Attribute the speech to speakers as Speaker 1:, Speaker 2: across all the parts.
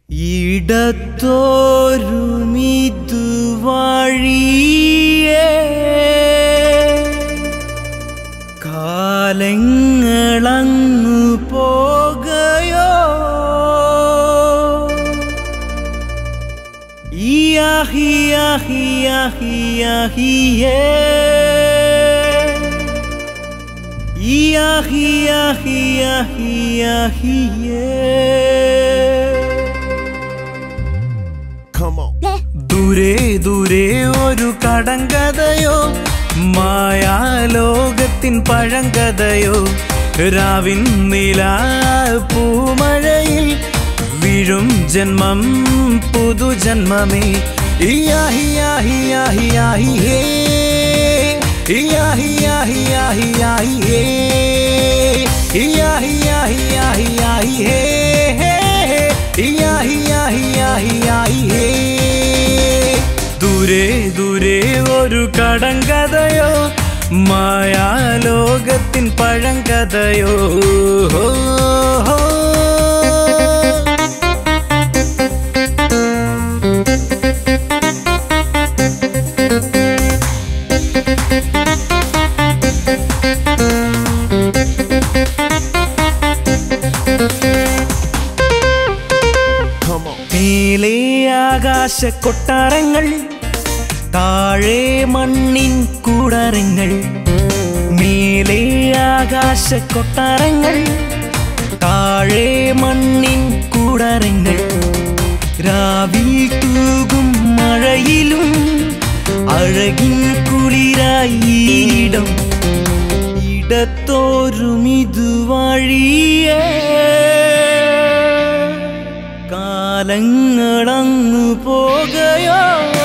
Speaker 1: ഇടത്തോരുമിതു വഴിയേ കാലങ്ങളങ്ങു പോകയോ ഇയാഹിയാഹിയാഹിയാഹിയേ
Speaker 2: Come on.
Speaker 1: ദൂരെ ദൂരെ ഒരു കടങ്കഥയോ മായാലോകത്തിൻ പഴങ്കഥയോ രാവിൻ നില പൂമഴയിൽ വീഴും ജന്മം പുതുജന്മമേ ഇയാഹിയാഹിയാഹിയാഹിയേ ഇയാഹിയാഹിയാഹിയാഹിയേ ഇയാഹിയാഹിയാഹിയാഹിയേ ഇയാഹിയാഹിയാഹിയാഹിയേ ദൂരെ ദൂരെ ഒരു കടങ്കഥയോ മായാലോകത്തിൻ പഴങ്കഥയോ ഹോ, ഹോ.
Speaker 2: Come on.
Speaker 1: മേലെ ആകാശ കൊട്ടാരങ്ങൾ താഴെ മണ്ണിൻ കൂടാരങ്ങൾ മേലെ ആകാശ കൊട്ടാരങ്ങൾ താഴെ മണ്ണിൻ കൂടാരങ്ങൾ രാവിൽ തൂകും മഴയിലും അഴകിൻ കുളിരായിടം ഇടത്തോരുമിതു വഴിയേ കാലങ്ങളങ്ങു പോകയോ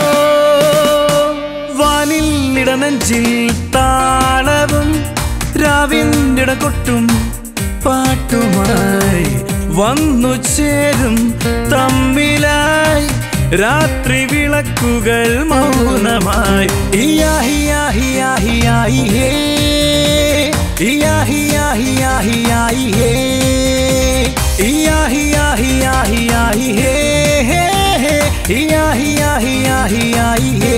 Speaker 1: വാനിൽ ഇടനെഞ്ചിൽ താളവും രാവിൻ്റെ കൊട്ടും പാട്ടുമായി വന്നു ചേരും തമ്മിലായി രാത്രി വിളക്കുകൾ മൗനമായി ഇയാഹിയാഹിയാഹിയാഹിയേ ഇയാഹിയാഹിയാഹിയാഹിയേ ഇയാഹിയാഹിയാഹിയാഹിയേ ഇയാഹിയാഹിയാഹിയാഹിയേ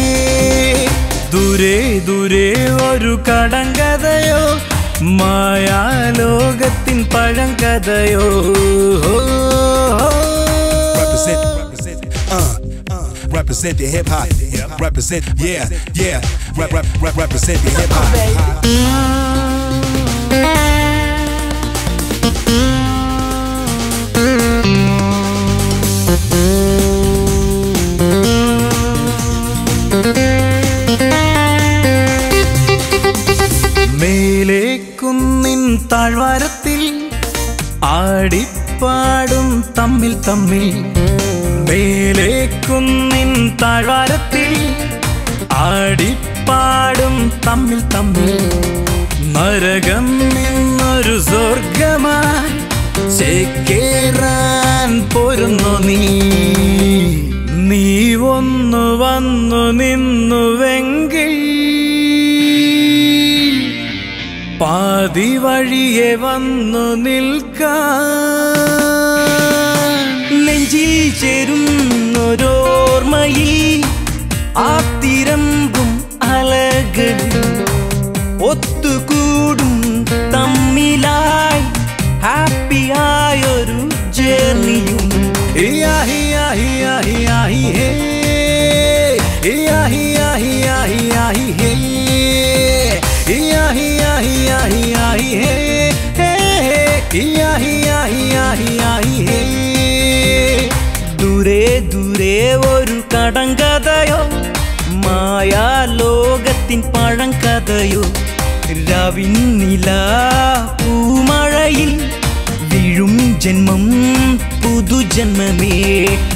Speaker 1: ദൂരെ ദൂരെ ഒരു കടങ്കഥയോ മായാലോകത്തിൻ പഴങ്കഥയോ
Speaker 2: Represent, represent, uh, uh, represent the hip hop. Represent, yeah, yeah. Rep, rep, rep, represent the hip hop.
Speaker 1: മേലെ കുന്നിൻ താഴ്വാരത്തിൽ ആടിപ്പാടും തമ്മിൽ തമ്മിൽ മേലെ കുന്നിൻ താഴ്വാരത്തിൽ ആടിപ്പാടും തമ്മിൽ തമ്മിൽ നരകം എന്നൊരു സ്വർഗമായി ചേക്കേറാൻ പോരുന്നു നീ നീ ഒന്നു വന്നു നിന്നുവെങ്കിൽ പാതി വഴിയെ വന്നു നിൽക്കാൻ നെഞ്ചിൽ ചേരുന്നൊരോർമ്മയിൽ ആ തിരമ്പും അലകൾ ഒത്തുകൂടും തമ്മിലായി ഹാപ്പിയായൊരു ജേർണിയും ഇയാഹിയാഹിയാഹിയാഹിയേ ഇയാഹിയാഹിയാഹിയാഹിയേ ഇയാഹിയാഹിയാഹിയാഹിയേ ഇയാഹിയാഹിയാഹിയാഹിയേ ദൂരെ ദൂരെ ഒരു കടങ്കഥയോ മായാലോകത്തിൻ പഴങ്കഥയോ രവിന്നില പൂമഴയിൽ വീഴും ജന്മം പുതുജന്മമേ